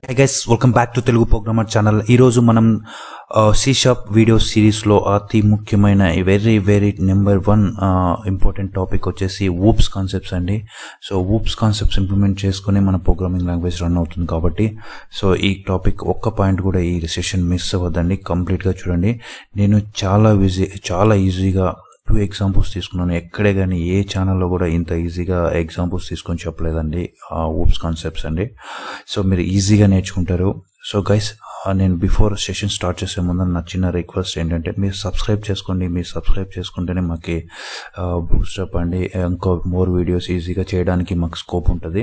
high guys welcome back to Telugu programmer channel ఈరోజు మనం C sharp video సిరీస్లో అతి ముఖ్యమైన very very number one important topic వచ్చేసి వూప్స్ కాన్సెప్ట్స్ అండి సో వూప్స్ కాన్సెప్ట్స్ ఇంప్లిమెంట్ చేసుకుని మన ప్రోగ్రామింగ్ లాంగ్వేజ్ రన్ అవుతుంది కాబట్టి సో ఈ టాపిక్ ఒక్క పాయింట్ కూడా ఈ సెషన్ మిస్ అవ్వద్దండి కంప్లీట్గా చూడండి నేను చాలా ఈజీ చాలా ఈజీగా టూ ఎగ్జాంపుల్స్ తీసుకున్నాను ఎక్కడే కానీ ఏ ఛానల్లో కూడా ఇంత ఈజీగా ఎగ్జాంపుల్స్ తీసుకొని చెప్పలేదండి ఊప్స్ కాన్సెప్ట్స్ అండి సో మీరు ఈజీగా నేర్చుకుంటారు సో గైస్ నేను బిఫోర్ సెషన్ స్టార్ట్ చేసే ముందు నా చిన్న రిక్వెస్ట్ ఏంటంటే మీరు సబ్స్క్రైబ్ చేసుకోండి మీరు సబ్స్క్రైబ్ చేసుకుంటేనే మాకు బూస్టప్ అండి ఇంకో మోర్ వీడియోస్ ఈజీగా చేయడానికి మాకు స్కోప్ ఉంటుంది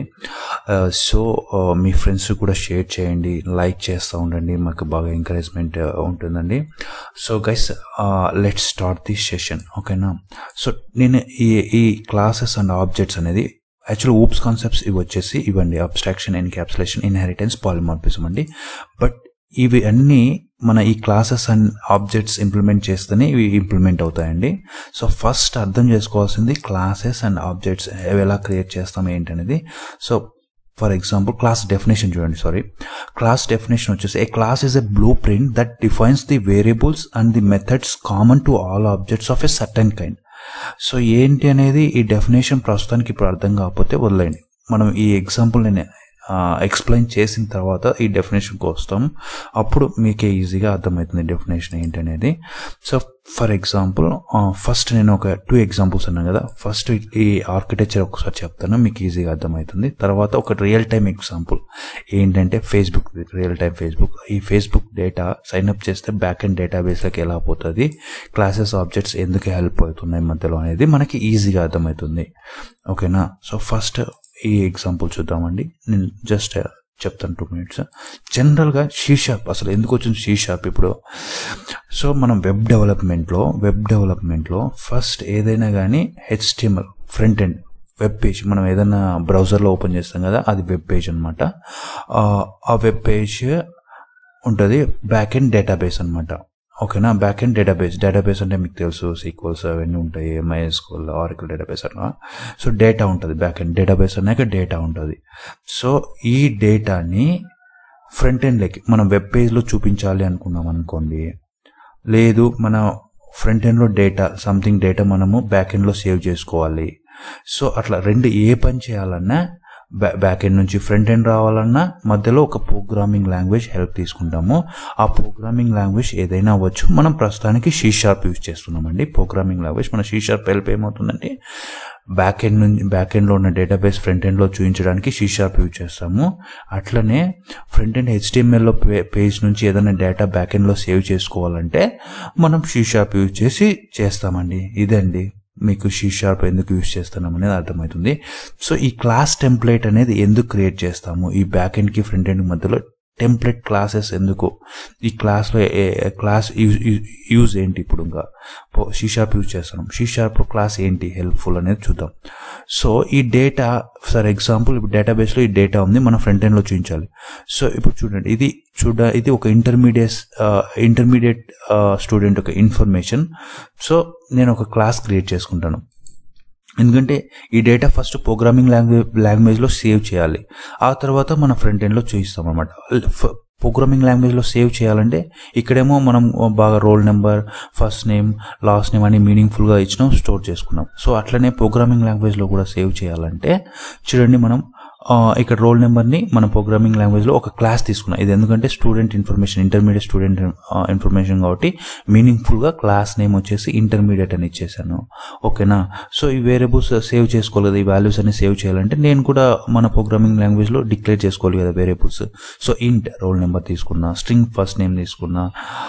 సో మీ ఫ్రెండ్స్ కూడా షేర్ చేయండి లైక్ చేస్తూ ఉండండి మాకు బాగా ఎంకరేజ్మెంట్ ఉంటుందండి so guys let start the session ఓకేనా సో నేను ఈ ఈ క్లాసెస్ అండ్ ఆబ్జెక్ట్స్ అనేది యాక్చువల్ ఊప్స్ కాన్సెప్ట్స్ ఇవి వచ్చేసి ఇవ్వండి అబ్స్ట్రాక్షన్ ఎన్క్యాప్సులేషన్ ఇన్హెరిటెన్స్ పాలిమార్పిజం అండి బట్ ఇవి అన్నీ మన ఈ క్లాసెస్ అండ్ ఆబ్జెక్ట్స్ ఇంప్లిమెంట్ చేస్తేనే ఇవి ఇంప్లిమెంట్ అవుతాయండి సో ఫస్ట్ అర్థం చేసుకోవాల్సింది క్లాసెస్ అండ్ ఆబ్జెక్ట్స్ ఎలా క్రియేట్ చేస్తాం ఏంటనేది so for example class definition చూడండి సారీ క్లాస్ డెఫినేషన్ వచ్చేసి a class is a blue print that defines the variables and the methods common to all objects of a certain kind so ఏంటి అనేది ఈ definition ప్రస్తుతానికి ఇప్పుడు అర్థం కాకపోతే వదిలేయండి మనం ఈ ఎగ్జాంపుల్ నేను ఎక్స్ప్లెయిన్ చేసిన తర్వాత ఈ డెఫినేషన్కి వస్తాం అప్పుడు మీకే ఈజీగా అర్థమవుతుంది డెఫినేషన్ ఏంటనేది సో ఫర్ ఎగ్జాంపుల్ ఫస్ట్ నేను ఒక టూ ఎగ్జాంపుల్స్ అన్నాను కదా ఫస్ట్ ఈ ఆర్కిటెక్చర్ ఒకసారి చెప్తాను మీకు ఈజీగా అర్థమవుతుంది తర్వాత ఒక రియల్ టైం ఎగ్జాంపుల్ ఏంటంటే ఫేస్బుక్ రియల్ టైం ఫేస్బుక్ ఈ ఫేస్బుక్ డేటా సైన్అప్ చేస్తే బ్యాక్ అండ్ డేటాబేస్లోకి ఎలా పోతుంది క్లాసెస్ ఆబ్జెక్ట్స్ ఎందుకు హెల్ప్ అవుతున్నాయి మధ్యలో అనేది మనకి ఈజీగా అర్థమవుతుంది ఓకేనా సో ఫస్ట్ ఈ ఎగ్జాంపుల్ చూద్దామండి నేను జస్ట్ చెప్తాను టూ మినిట్స్ జనరల్గా షీ షాప్ అసలు ఎందుకు వచ్చింది షీ షాప్ ఇప్పుడు సో మనం వెబ్ డెవలప్మెంట్లో వెబ్ డెవలప్మెంట్లో ఫస్ట్ ఏదైనా కానీ HTML front end web page మనం ఏదైనా బ్రౌజర్లో ఓపెన్ చేస్తాం కదా అది వెబ్ పేజ్ అనమాట ఆ వెబ్ పేజ్ ఉంటుంది బ్యాక్ ఎండ్ డేటాబేస్ అనమాట ఓకేనా బ్యాక్ ఎండ్ డేటాబేస్ డేటాబేస్ అంటే మీకు తెలుసు సీక్వల్స్ అవన్నీ ఉంటాయి మైఎస్కోల్ ఆరికల్ డేటాబేస్ అట్లా సో డేటా ఉంటుంది బ్యాక్ ఎండ్ డేటాబేస్ అన్నాక డేటా ఉంటుంది సో ఈ డేటాని ఫ్రంట్ ఎండ్లోకి మనం వెబ్ పేజ్లో చూపించాలి అనుకున్నాం అనుకోండి లేదు మన ఫ్రంట్ ఎండ్లో డేటా సంథింగ్ డేటా మనము బ్యాక్ ఎండ్లో సేవ్ చేసుకోవాలి సో అట్లా రెండు ఏ పని చేయాలన్నా బ్యాక్ ఎండ్ నుంచి ఫ్రంట్ ఎండ్ రావాలన్నా మధ్యలో ఒక ప్రోగ్రామింగ్ లాంగ్వేజ్ హెల్ప్ తీసుకుంటాము ఆ ప్రోగ్రామింగ్ లాంగ్వేజ్ ఏదైనా అవ్వచ్చు మనం ప్రస్తుతానికి షీ షార్ప్ యూజ్ చేస్తున్నామండి ప్రోగ్రామింగ్ లాంగ్వేజ్ మన షీ షార్ప్ హెల్ప్ ఏమవుతుందంటే బ్యాక్ ఎండ్ నుంచి బ్యాక్ ఎండ్లో ఉన్న డేటాబేస్ ఫ్రంట్ ఎండ్లో చూపించడానికి షీ షార్ప్ యూజ్ చేస్తాము అట్లనే ఫ్రంట్ ఎండ్ హెచ్డిఎంఎల్లో పేజ్ నుంచి ఏదైనా డేటా బ్యాక్ ఎండ్లో సేవ్ చేసుకోవాలంటే మనం షీ షార్ప్ యూజ్ చేసి చేస్తామండి ఇదండి మీకు షీ షార్ప్ ఎందుకు యూజ్ చేస్తున్నాం అనేది అర్థమవుతుంది సో ఈ క్లాస్ టెంప్లెట్ అనేది ఎందుకు క్రియేట్ చేస్తాము ఈ బ్యాక్ ఎండ్కి ఫ్రంట్ ఎండ్ మధ్యలో టెంప్లెట్ క్లాసెస్ ఎందుకు ఈ క్లాస్లో క్లాస్ యూజ్ ఏంటి ఇప్పుడు ఇంకా షీ షార్ప్ యూజ్ చేస్తున్నాం షీ షార్ప్లో క్లాస్ ఏంటి హెల్ప్ఫుల్ అనేది చూద్దాం సో ఈ డేటా ఫర్ ఎగ్జాంపుల్ ఇప్పుడు డేటాబేస్లో ఈ డేటా ఉంది మన ఫ్రంట్ ఎండ్లో చూపించాలి సో ఇప్పుడు చూడండి ఇది చూడ ఇది ఒక ఇంటర్మీడియట్ ఇంటర్మీడియట్ స్టూడెంట్ ఒక ఇన్ఫర్మేషన్ సో నేను ఒక క్లాస్ క్రియేట్ చేసుకుంటాను ఎందుకంటే ఈ డేటా ఫస్ట్ ప్రోగ్రామింగ్ లాంగ్వేజ్ లాంగ్వేజ్లో సేవ్ చేయాలి ఆ తర్వాత మన ఫ్రంట్ ఎండ్లో చూపిస్తాం అనమాట ప్రోగ్రామింగ్ లాంగ్వేజ్లో సేవ్ చేయాలంటే ఇక్కడేమో మనం బాగా roll number first name last name అని మీనింగ్ఫుల్గా ఇచ్చినాం స్టోర్ చేసుకున్నాం సో అట్లనే ప్రోగ్రామింగ్ లాంగ్వేజ్లో కూడా సేవ్ చేయాలంటే చూడండి మనం ఇక్కడ రోల్ నెంబర్ని మన ప్రోగ్రామింగ్ లాంగ్వేజ్లో ఒక క్లాస్ తీసుకున్నాం ఇది ఎందుకంటే student information intermediate student information కాబట్టి మీనింగ్ఫుల్గా క్లాస్ నేమ్ వచ్చేసి ఇంటర్మీడియట్ అని ఇచ్చేసాను ఓకేనా సో ఈ వేరియబుల్స్ సేవ్ చేసుకోవాలి కదా ఈ వాల్యూస్ అన్ని సేవ్ చేయాలంటే నేను కూడా మన ప్రోగ్రామింగ్ లాంగ్వేజ్లో డిక్లేర్ చేసుకోవాలి కదా variables so int roll number తీసుకున్నా స్ట్రింగ్ ఫస్ట్ నేమ్ తీసుకున్నా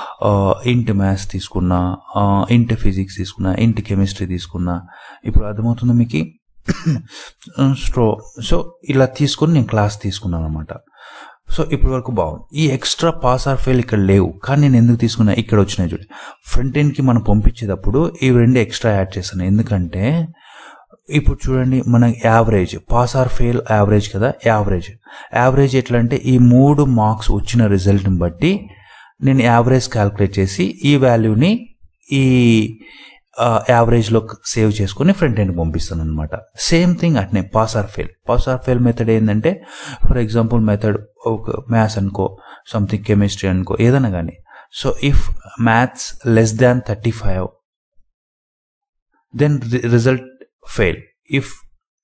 ఇంట్ మ్యాథ్స్ తీసుకున్నా ఇంట్ ఫిజిక్స్ తీసుకున్నా ఇంట్ కెమిస్ట్రీ తీసుకున్నా ఇప్పుడు అర్థమవుతుంది మీకు స్ట్రో సో ఇలా తీసుకొని నేను క్లాస్ తీసుకున్నాను అనమాట సో ఇప్పటి వరకు బాగుంది ఈ ఎక్స్ట్రా పాస్ ఆర్ ఫెయిల్ ఇక్కడ లేవు కానీ నేను ఎందుకు తీసుకున్నా ఇక్కడ వచ్చినాయి చూడండి ఫ్రంట్ ఎండ్కి మనం పంపించేటప్పుడు ఇవి రెండు ఎక్స్ట్రా యాడ్ చేస్తాను ఎందుకంటే ఇప్పుడు చూడండి మన average pass or fail average కదా యావరేజ్ యావరేజ్ ఎట్లా అంటే ఈ మూడు మార్క్స్ వచ్చిన రిజల్ట్ని బట్టి నేను యావరేజ్ క్యాల్కులేట్ చేసి ఈ వాల్యూని ఈ యావరేజ్లో సేవ్ చేసుకుని ఫ్రంట్ ఎండ్ పంపిస్తాను అనమాట సేమ్ థింగ్ అట్నే pass or fail pass or fail method ఏంటంటే ఫర్ ఎగ్జాంపుల్ మెథడ్ ఒక మ్యాథ్స్ అనుకో సంథింగ్ కెమిస్ట్రీ అనుకో ఏదైనా కానీ so if maths less than thirty five then result fail if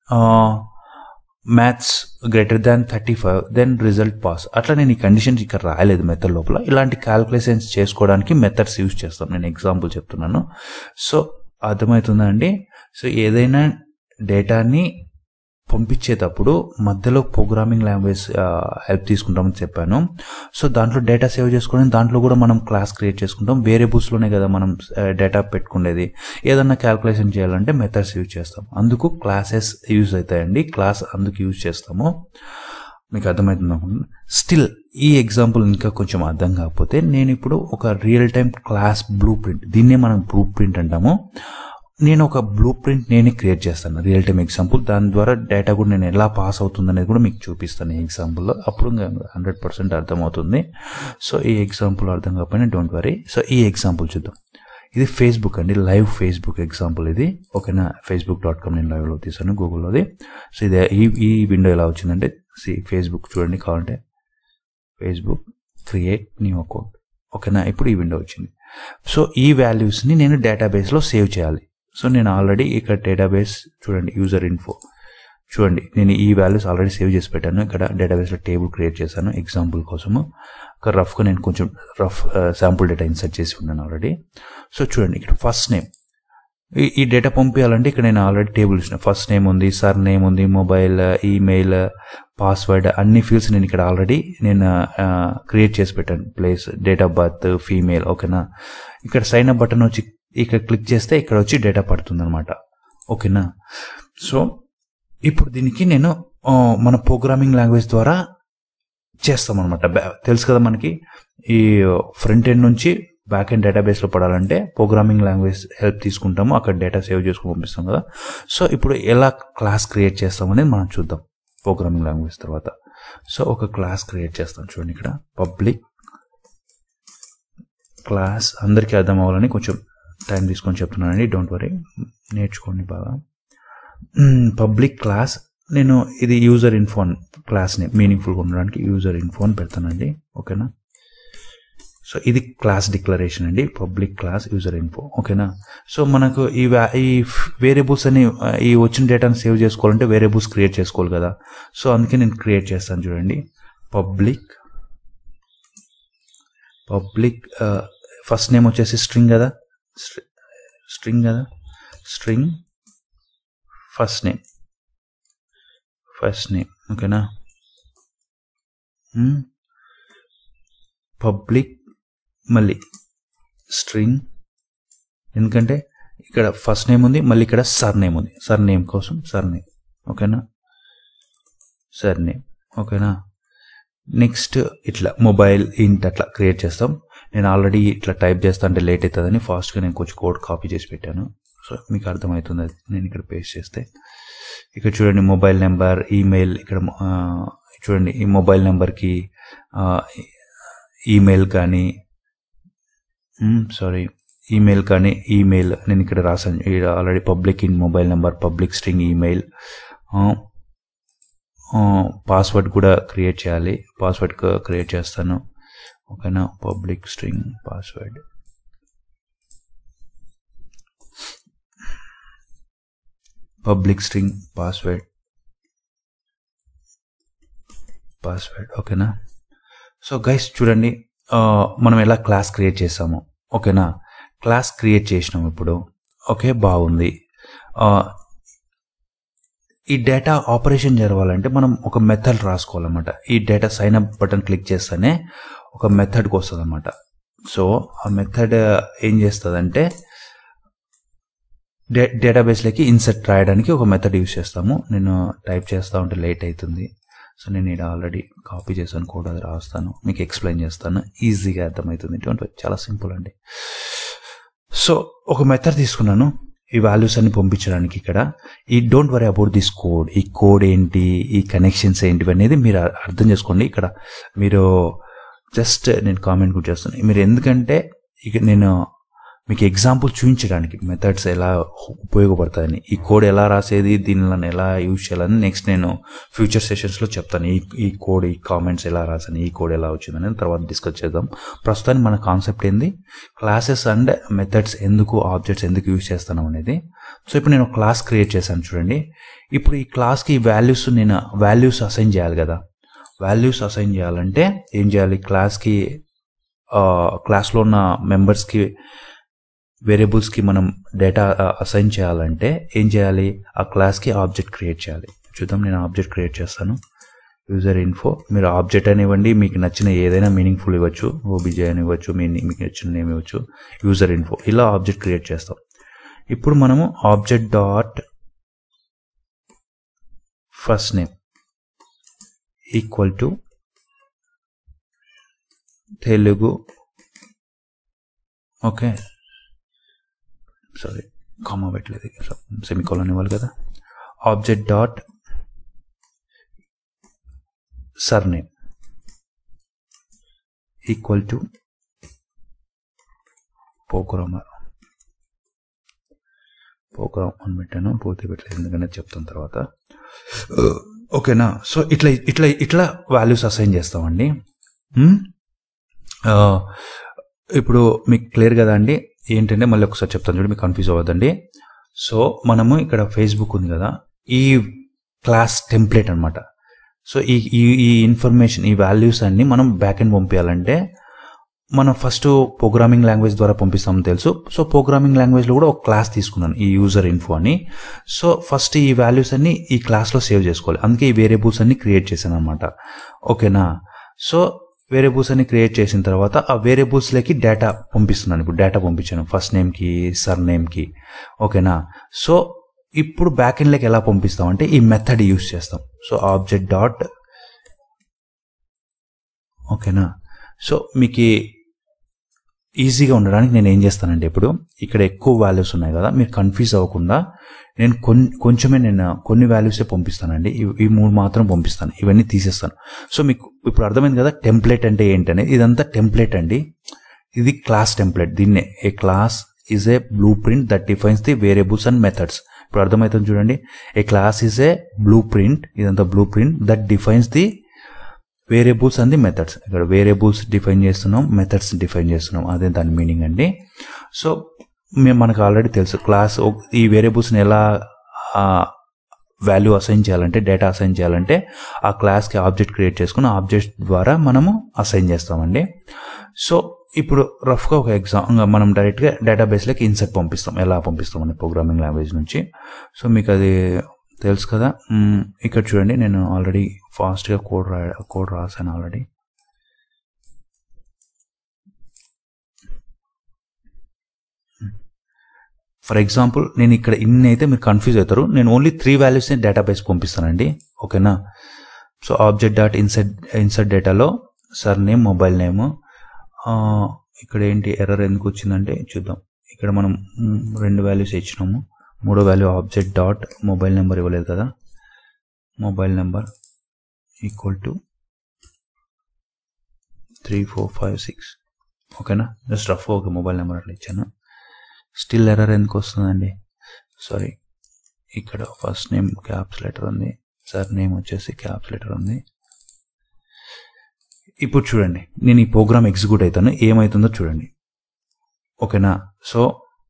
maths greater than thirty five then result pass అట్లా నేను ఈ conditions ఇక్కడ రాయలేదు మెథడ్ లోపల ఇలాంటి క్యాల్కులేషన్స్ చేసుకోవడానికి మెథడ్స్ యూజ్ చేస్తాం నేను ఎగ్జాంపుల్ చెప్తున్నాను సో అర్థమవుతుందా అండి సో ఏదైనా డేటాని పంపించేటప్పుడు మధ్యలో ప్రోగ్రామింగ్ లాంగ్వేజ్ హెల్ప్ తీసుకుంటామని చెప్పాను సో దాంట్లో డేటా సేవ్ చేసుకుని దాంట్లో కూడా మనం క్లాస్ క్రియేట్ చేసుకుంటాం వేరియబుల్స్లోనే కదా మనం డేటా పెట్టుకునేది ఏదన్నా క్యాల్కులేషన్ చేయాలంటే మెథడ్స్ యూజ్ చేస్తాం అందుకు క్లాసెస్ యూజ్ అవుతాయండి క్లాస్ అందుకు యూజ్ చేస్తాము మీకు అర్థమవుతుంది స్టిల్ ఈ ఎగ్జాంపుల్ ఇంకా కొంచెం అర్థం కాకపోతే నేను ఇప్పుడు ఒక real time class blue print దీన్నే మనం బ్లూ ప్రింట్ అంటాము నేను ఒక బ్లూ ప్రింట్ నేనే క్రియేట్ చేస్తాను రియల్ టైం ఎగ్జాంపుల్ దాని ద్వారా డేటా కూడా నేను ఎలా పాస్ అవుతుంది అనేది కూడా మీకు చూపిస్తాను ఈ ఎగ్జాంపుల్లో అప్పుడు హండ్రెడ్ పర్సెంట్ అర్థమవుతుంది సో ఈ ఎగ్జాంపుల్ అర్థం కాకపోయినా డోంట్ వరీ సో ఈ ఎగ్జాంపుల్ చూద్దాం ఇది ఫేస్బుక్ అండి లైవ్ ఫేస్బుక్ ఎగ్జాంపుల్ ఇది ఓకేనా ఫేస్బుక్ డాట్ కామ్ నేను లైవ్లో తీసాను గూగుల్లోది సో ఇది ఈ ఈ విండో ఎలా వచ్చిందంటే సి ఫేస్బుక్ చూడండి కావాలంటే ఫేస్బుక్ క్రియేట్ న్యూ అకౌంట్ ఓకేనా ఇప్పుడు ఈ విండో వచ్చింది సో ఈ వాల్యూస్ని నేను డేటాబేస్లో సేవ్ చేయాలి సో నేను ఆల్రెడీ ఇక్కడ డేటాబేస్ చూడండి యూజర్ ఇన్ఫో చూడండి నేను ఈ వాల్యూస్ ఆల్రెడీ సేవ్ చేసి పెట్టాను ఇక్కడ డేటాబేస్లో టేబుల్ క్రియేట్ చేశాను ఎగ్జాంపుల్ కోసము ఒక రఫ్గా నేను కొంచెం రఫ్ శాంపుల్ డేటా ఇన్సర్ట్ చేసి ఉన్నాను ఆల్రెడీ సో చూడండి ఇక్కడ ఫస్ట్ నేమ్ ఈ ఈ డేటా పంపించాలంటే ఇక్కడ నేను ఆల్రెడీ టేబుల్ ఇచ్చిన ఫస్ట్ నేమ్ ఉంది సర్ నేమ్ ఉంది మొబైల్ ఈమెయిల్ పాస్వర్డ్ అన్ని ఫీల్డ్స్ నేను ఇక్కడ ఆల్రెడీ నేను క్రియేట్ చేసి పెట్టాను place date of birth female ఓకేనా ఇక్కడ సైన్ అప్ బటన్ వచ్చి ఇక్కడ క్లిక్ చేస్తే ఇక్కడ వచ్చి డేటా పడుతుంది అనమాట ఓకేనా సో ఇప్పుడు దీనికి నేను మన ప్రోగ్రామింగ్ లాంగ్వేజ్ ద్వారా చేస్తామన్నమాట తెలుసు కదా మనకి ఈ ఫ్రంట్ ఎండ్ నుంచి బ్యాక్ ఎండ్ డేటాబేస్లో పడాలంటే ప్రోగ్రామింగ్ లాంగ్వేజ్ హెల్ప్ తీసుకుంటాము అక్కడ డేటా సేవ్ చేసుకుని పంపిస్తాం కదా సో ఇప్పుడు ఎలా క్లాస్ క్రియేట్ చేస్తాం అనేది మనం చూద్దాం ప్రోగ్రామింగ్ లాంగ్వేజ్ తర్వాత సో ఒక క్లాస్ క్రియేట్ చేస్తాం చూడండి ఇక్కడ పబ్లిక్ క్లాస్ అందరికీ అర్థం అవ్వాలని కొంచెం టైం తీసుకొని చెప్తున్నానండి డోంట్ వరీ నేర్చుకోండి బాగా పబ్లిక్ క్లాస్ నేను ఇది యూజర్ ఇన్ఫోన్ క్లాస్ని మీనింగ్ఫుల్గా ఉండడానికి యూజర్ ఇన్ఫోన్ పెడతానండి ఓకేనా సో ఇది క్లాస్ డిక్లరేషన్ అండి పబ్లిక్ క్లాస్ యూజర్ ఇన్ఫో ఓకేనా సో మనకు ఈ ఈ వేరియబుల్స్ అని ఈ వచ్చిన డేటాను సేవ్ చేసుకోవాలంటే వేరియబుల్స్ క్రియేట్ చేసుకోవాలి కదా సో అందుకే నేను క్రియేట్ చేస్తాను చూడండి పబ్లిక్ పబ్లిక్ ఫస్ట్ నేమ్ వచ్చేసి స్ట్రింగ్ కదా స్ట్రింగ్ కదా string first name first name ఓకేనా పబ్లిక్ మళ్ళీ స్ట్రింగ్ ఎందుకంటే ఇక్కడ ఫస్ట్ నేమ్ ఉంది మళ్ళీ ఇక్కడ సర్ నేమ్ ఉంది సర్ నేమ్ కోసం సర్ నేమ్ ఓకేనా సర్ నేమ్ ఓకేనా నెక్స్ట్ ఇట్లా మొబైల్ ఇంట్ అట్లా క్రియేట్ చేస్తాం నేను ఆల్రెడీ ఇట్లా టైప్ చేస్తా అంటే లేట్ అవుతుందని ఫాస్ట్గా నేను కొంచెం కోడ్ కాపీ చేసి పెట్టాను సో మీకు అర్థమవుతుంది అది నేను ఇక్కడ పేస్ట్ చేస్తే ఇక్కడ చూడండి మొబైల్ నెంబర్ ఈమెయిల్ ఇక్కడ చూడండి ఈ మొబైల్ నెంబర్కి ఈమెయిల్ కానీ సారీ ఈమెయిల్ కానీ ఈమెయిల్ నేను ఇక్కడ రాసాను already public int mobile number public string email password కూడా క్రియేట్ చేయాలి పాస్వర్డ్ క్రియేట్ చేస్తాను ఓకేనా public string password public string password password ఓకేనా సో గైస్ చూడండి మనం ఎలా క్లాస్ క్రియేట్ చేసాము ఓకేనా క్లాస్ క్రియేట్ చేసినాం ఇప్పుడు ఓకే బాగుంది ఈ డేటా ఆపరేషన్ జరగాలంటే మనం ఒక మెథడ్ రాసుకోవాలన్నమాట ఈ data sign up button click చేస్తేనే ఒక మెథడ్కి వస్తుంది అనమాట సో ఆ మెథడ్ ఏం చేస్తుందంటే డే డేటాబేస్లోకి ఇన్సర్ట్ రాయడానికి ఒక మెథడ్ యూస్ చేస్తాము నేను టైప్ చేస్తూ ఉంటే లేట్ అవుతుంది సో నేను ఇక్కడ ఆల్రెడీ కాపీ చేశాను కోడ్ అది రాస్తాను మీకు ఎక్స్ప్లెయిన్ చేస్తాను ఈజీగా అర్థమవుతుంది చాలా సింపుల్ అండి సో ఒక మెథడ్ తీసుకున్నాను ఈ వాల్యూస్ అన్ని పంపించడానికి ఇక్కడ ఈ don't worry about this code ఈ కోడ్ ఏంటి ఈ కనెక్షన్స్ ఏంటివి అనేది మీరు అర్థం చేసుకోండి ఇక్కడ మీరు జస్ట్ నేను కామెంట్ కూడా చేస్తాను మీరు ఎందుకంటే ఇక నేను మీకు ఎగ్జాంపుల్ చూపించడానికి మెథడ్స్ ఎలా ఉపయోగపడతాయని ఈ కోడ్ ఎలా రాసేది దీనిలో ఎలా యూజ్ చేయాలని నెక్స్ట్ నేను ఫ్యూచర్ సెషన్స్లో చెప్తాను ఈ ఈ కోడ్ ఈ కామెంట్స్ ఎలా రాసాను ఈ కోడ్ ఎలా వచ్చిందని తర్వాత డిస్కస్ చేద్దాం ప్రస్తుతానికి మన కాన్సెప్ట్ ఏంది క్లాసెస్ అండ్ మెథడ్స్ ఎందుకు ఆబ్జెక్ట్స్ ఎందుకు యూజ్ చేస్తాను అనేది సో ఇప్పుడు నేను క్లాస్ క్రియేట్ చేశాను చూడండి ఇప్పుడు ఈ క్లాస్కి వాల్యూస్ నేను వాల్యూస్ అసైన్ చేయాలి కదా వాల్యూస్ అసైన్ చేయాలంటే ఏం చేయాలి క్లాస్కి క్లాస్లో ఉన్న మెంబర్స్కి వేరియబుల్స్కి మనం డేటా అసైన్ చేయాలంటే ఏం చేయాలి ఆ క్లాస్కి ఆబ్జెక్ట్ క్రియేట్ చేయాలి చూద్దాం నేను ఆబ్జెక్ట్ క్రియేట్ చేస్తాను యూజర్ ఇన్ఫో మీరు ఆబ్జెక్ట్ అని ఇవ్వండి మీకు నచ్చిన ఏదైనా మీనింగ్ఫుల్ ఇవ్వచ్చు ఓబీజే అని ఇవ్వచ్చు మీ మీకు నచ్చిన నేమ్ ఇవ్వచ్చు యూజర్ ఇన్ఫో ఇలా ఆబ్జెక్ట్ క్రియేట్ చేస్తాం ఇప్పుడు మనము object dot first name equal to Telugu okay sorry comma పెట్టలేదు సెమికోలన్ ఇవ్వాలి కదా object dot surname equal to పోకురామర్ పోకురామ్ అని పెట్టాను పూర్తి పెట్టలేదు ఎందుకంటే చెప్తాను తర్వాత ఓకేనా సో ఇట్లా ఇట్లా ఇట్లా వాల్యూస్ అసైన్ చేస్తామండి ఇప్పుడు మీకు క్లియర్ కదా అండి ఏంటంటే మళ్ళీ ఒకసారి చెప్తాను చూడండి మీకు కన్ఫ్యూజ్ అవ్వద్దండి సో మనము ఇక్కడ ఫేస్బుక్ ఉంది కదా ఈ క్లాస్ టెంప్లెట్ అనమాట సో ఈ ఈ ఈ ఇన్ఫర్మేషన్ ఈ వాల్యూస్ అన్ని మనం బ్యాక్ ఎండ్ పంపించాలంటే మనం ఫస్ట్ ప్రోగ్రామింగ్ లాంగ్వేజ్ ద్వారా పంపిస్తామని తెలుసు సో ప్రోగ్రామింగ్ లాంగ్వేజ్లో కూడా ఒక క్లాస్ తీసుకున్నాను ఈ యూజర్ ఇన్ఫో అని సో ఫస్ట్ ఈ వాల్యూస్ అన్ని ఈ క్లాస్లో సేవ్ చేసుకోవాలి అందుకే ఈ వేరియబుల్స్ అన్ని క్రియేట్ చేశాను అనమాట ఓకేనా సో వేరియబుల్స్ అన్ని క్రియేట్ చేసిన తర్వాత ఆ వేరియబుల్స్లోకి డేటా పంపిస్తున్నాను ఇప్పుడు డేటా పంపించాను ఫస్ట్ నేమ్కి సర్ నేమ్కి ఓకేనా సో ఇప్పుడు బ్యాక్ ఎండ్లోకి ఎలా పంపిస్తాం అంటే ఈ మెథడ్ యూస్ చేస్తాం సో ఆబ్జెక్ట్ డాట్ ఓకేనా సో మీకు ఈజీగా ఉండడానికి నేను ఏం చేస్తానంటే ఇప్పుడు ఇక్కడ ఎక్కువ వాల్యూస్ ఉన్నాయి కదా మీరు కన్ఫ్యూజ్ అవ్వకుండా నేను కొన్ని కొంచెమే నేను కొన్ని వాల్యూసే పంపిస్తానండి ఈ మూడు మాత్రం పంపిస్తాను ఇవన్నీ తీసేస్తాను సో మీకు ఇప్పుడు అర్థమైంది కదా టెంప్లెట్ అంటే ఏంటనేది ఇదంతా టెంప్లెట్ అండి ఇది క్లాస్ టెంప్లెట్ దీన్నే a class is a blue print that defines the variables and methods ఇప్పుడు అర్థమవుతుంది చూడండి a class is a blue print ఇదంతా blue print that defines the variables and the methods ఇక్కడ వేరియబుల్స్ డిఫైన్ చేస్తున్నాం methods define చేస్తున్నాం అదే దాని meaning అండి సో మేము మనకు ఆల్రెడీ తెలుసు క్లాస్ ఈ వేరియబుల్స్ని ఎలా వాల్యూ అసైన్ చేయాలంటే డేటా అసైన్ చేయాలంటే ఆ క్లాస్కి ఆబ్జెక్ట్ క్రియేట్ చేసుకుని ఆబ్జెక్ట్ ద్వారా మనము అసైన్ చేస్తామండి సో ఇప్పుడు రఫ్గా ఒక ఎగ్జామ్ మనం డైరెక్ట్గా డేటాబేస్లోకి ఇన్సర్ట్ పంపిస్తాం ఎలా పంపిస్తామని ప్రోగ్రామింగ్ లాంగ్వేజ్ నుంచి సో మీకు అది తెలుసు కదా ఇక్కడ చూడండి నేను ఆల్రెడీ ఫాస్ట్గా కోడ్ రా కోడ్ రాశాను ఆల్రెడీ ఫర్ ఎగ్జాంపుల్ నేను ఇక్కడ ఇన్ని అయితే మీరు కన్ఫ్యూజ్ అవుతారు నేను ఓన్లీ త్రీ వాల్యూస్ని డేటాబేస్ పంపిస్తానండి ఓకేనా so object dot insert insert డేటాలో సర్ నేమ్ మొబైల్ నేమ్ ఇక్కడ ఏంటి ఎర్రర్ ఎందుకు వచ్చిందంటే చూద్దాం ఇక్కడ మనం రెండు వాల్యూస్ ఇచ్చినాము మూడో value object dot mobile number ఇవ్వలేదు కదా mobile number equal to three four five six ఓకేనా జస్ట్ రఫ్ ఒక మొబైల్ నెంబర్ అట్లా ఇచ్చాను స్టిల్ ఎర్రర్ ఎందుకు వస్తుందండి సారీ ఇక్కడ ఫస్ట్ నేమ్ క్యాప్స్ లెటర్ ఉంది సర్ నేమ్ వచ్చేసి క్యాప్స్ లెటర్ ఉంది ఇప్పుడు చూడండి నేను ఈ ప్రోగ్రామ్ ఎగ్జిక్యూట్ అవుతాను ఏమవుతుందో చూడండి ఓకేనా సో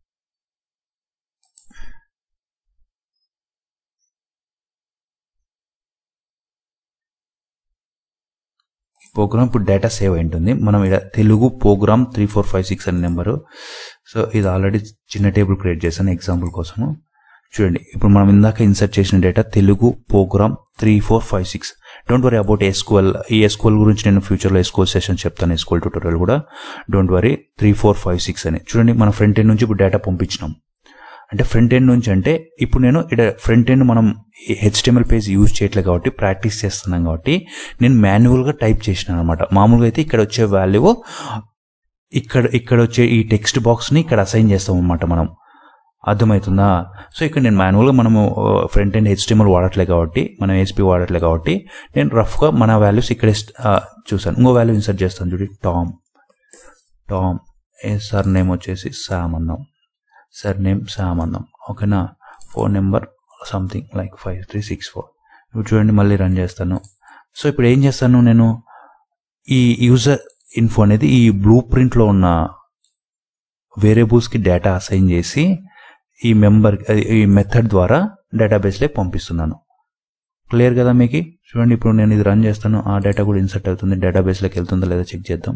ప్రోగ్రామ్ ఇప్పుడు డేటా సేవ్ అయి ఉంటుంది మనం ఇక్కడ Telugu program three four five six అనే నెంబరు సో ఇది ఆల్రెడీ చిన్న టేబుల్ క్రియేట్ చేశాను ఎగ్జాంపుల్ కోసము చూడండి ఇప్పుడు మనం ఇందాక ఇన్సర్ట్ చేసిన data Telugu program three four five six don't worry about SQL ఈ ఎస్క్యూఎల్ గురించి నేను ఫ్యూచర్లో ఎస్క్యూఎల్ సెషన్ చెప్తాను ఎస్క్యూఎల్ ట్యూటోరియల్ కూడా don't worry three four five six అని చూడండి మన ఫ్రంట్ ఎండ్ నుంచి ఇప్పుడు డేటా పంపించినాం అంటే ఫ్రంట్ ఎండ్ నుంచి అంటే ఇప్పుడు నేను ఇక్కడ ఫ్రంట్ ఎండ్ మనం హెచ్టిఎంఎల్ పేజ్ యూజ్ చేయట్లేదు కాబట్టి ప్రాక్టీస్ చేస్తున్నాం కాబట్టి నేను మాన్యువల్గా టైప్ చేసినాను అనమాట మామూలుగా అయితే ఇక్కడ వచ్చే వాల్యూ ఇక్కడ ఇక్కడ వచ్చే ఈ టెక్స్ట్ బాక్స్ని ఇక్కడ అసైన్ చేస్తాం అనమాట మనం అర్థమవుతుందా సో ఇక్కడ నేను మాన్యువల్గా మనము ఫ్రంట్ ఎండ్ హెచ్టిఎంఎల్ వాడట్లేదు కాబట్టి మనం హెచ్పి వాడట్లేదు కాబట్టి నేను రఫ్గా మన వాల్యూస్ ఇక్కడే చూసాను ఇంకో వాల్యూ ఇన్సర్ట్ చేస్తాను చూడండి టామ్ టామ్ సర్ నేమ్ వచ్చేసి శామ్ అందాం సర్ నేమ్ శామ్ అందాం ఓకేనా phone number something like five three six four ఇప్పుడు చూడండి మళ్ళీ రన్ చేస్తాను సో ఇప్పుడు ఏం చేస్తాను నేను ఈ యూజర్ ఇన్ఫో అనేది ఈ బ్లూ ప్రింట్లో ఉన్న వేరియబుల్స్కి డేటా అసైన్ చేసి ఈ మెంబర్ ఈ మెథడ్ ద్వారా డేటాబేస్లోకి పంపిస్తున్నాను క్లియర్ కదా మీకు చూడండి ఇప్పుడు నేను ఇది రన్ చేస్తాను ఆ డేటా కూడా ఇన్సర్ట్ అవుతుంది డేటాబేస్లోకి వెళ్తుందో లేదో చెక్ చేద్దాం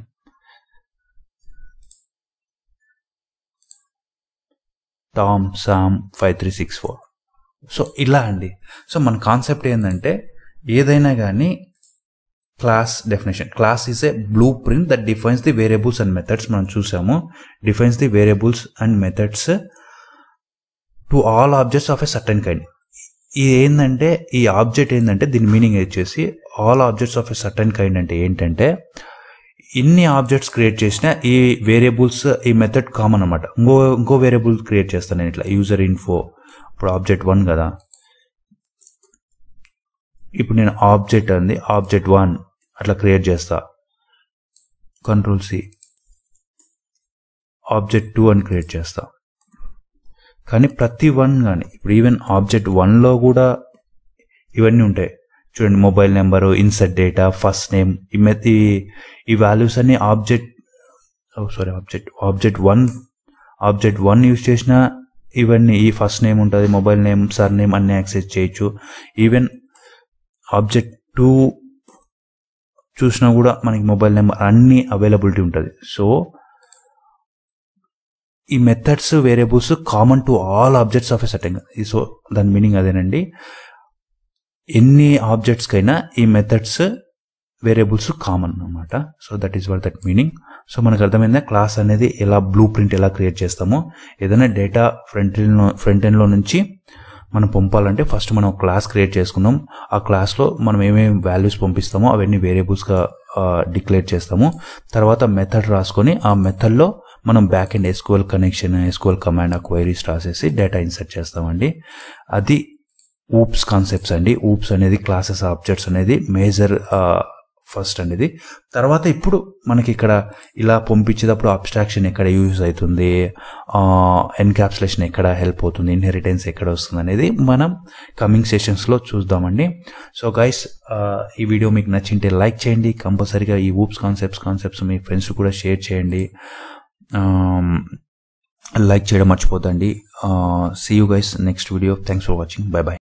Tom Sam five three six four so ఇలా అండి సో మన కాన్సెప్ట్ ఏంటంటే ఏదైనా కానీ class definition class is a blue print that defines the variables and methods మనం చూసాము defines the variables and methods to all objects of a certain kind ఇది ఏంటంటే ఈ ఆబ్జెక్ట్ ఏంటంటే దీని మీనింగ్ వచ్చేసి all objects of a certain kind అంటే ఏంటంటే ఇన్ని ఆబ్జెక్ట్స్ క్రియేట్ చేసిన ఈ వేరియబుల్స్ ఈ మెథడ్ కామన్ అనమాట ఇంకో ఇంకో వేరియబుల్ క్రియేట్ చేస్తాను నేను ఇట్లా యూజర్ ఇన్ఫో ఇప్పుడు ఆబ్జెక్ట్ వన్ కదా ఇప్పుడు నేను ఆబ్జెక్ట్ అంది ఆబ్జెక్ట్ వన్ అట్లా క్రియేట్ చేస్తా కంట్రోల్ సి ఆబ్జెక్ట్ టూ అని క్రియేట్ చేస్తా కానీ ప్రతి వన్ కానీ ఇప్పుడు ఈవెన్ ఆబ్జెక్ట్ వన్లో కూడా ఇవన్నీ ఉంటాయి చూడండి mobile number insert data first name ఈ మె- ఈ ఈ వాల్యూస్ అన్ని object sorry object object one object one use చేసిన ఇవన్నీ ఈ ఫస్ట్ నేమ్ ఉంటుంది మొబైల్ నేమ్ సర్ నేమ్ అన్ని యాక్సెస్ చేయొచ్చు ఈవెన్ ఆబ్జెక్ట్ టూ చూసినా కూడా మనకి మొబైల్ నెంబర్ అన్ని అవైలబిలిటీ ఉంటుంది సో ఈ methods variables common to all objects of a setting so దాని మీనింగ్ అదేనండి ఎన్ని ఆబ్జెక్ట్స్ కైనా ఈ మెథడ్స్ వేరియబుల్స్ కామన్ అనమాట so that is what that meaning so మనకు అర్థమైందా క్లాస్ అనేది ఎలా బ్లూ ప్రింట్ ఎలా క్రియేట్ చేస్తామో ఏదైనా డేటా ఫ్రంట్ ఎండ్లో ఫ్రంట్ ఎండ్లో నుంచి మనం పంపాలంటే ఫస్ట్ మనం ఒక క్లాస్ క్రియేట్ చేసుకున్నాం ఆ క్లాస్లో మనం ఏమేమి వాల్యూస్ పంపిస్తామో అవన్నీ వేరియబుల్స్గా డిక్లేర్ చేస్తాము తర్వాత మెథడ్ రాసుకొని ఆ మెథడ్లో మనం back and SQL connection SQL command ఆ క్వైరీస్ రాసేసి డేటా ఇన్సర్ట్ చేస్తామండి అది ఊప్స్ కాన్సెప్ట్స్ అండి ఊప్స్ అనేది క్లాసెస్ ఆబ్జెక్ట్స్ అనేది మేజర్ ఫస్ట్ అండి ఇది తర్వాత ఇప్పుడు మనకి ఇక్కడ ఇలా పంపించేటప్పుడు అబ్స్ట్రాక్షన్ ఎక్కడ యూజ్ అవుతుంది ఎన్కాప్సులేషన్ ఎక్కడ హెల్ప్ అవుతుంది ఇన్హెరిటెన్స్ ఎక్కడ వస్తుంది అనేది మనం కమింగ్ సెషన్స్లో చూద్దామండి సో గైస్ ఈ వీడియో మీకు నచ్చింటే లైక్ చేయండి కంపల్సరీగా ఈ ఊప్స్ కాన్సెప్ట్స్ కాన్సెప్ట్స్ మీ ఫ్రెండ్స్ కూడా షేర్ చేయండి లైక్ చేయడం మర్చిపోద్దండి see you guys next video thanks for watching bye by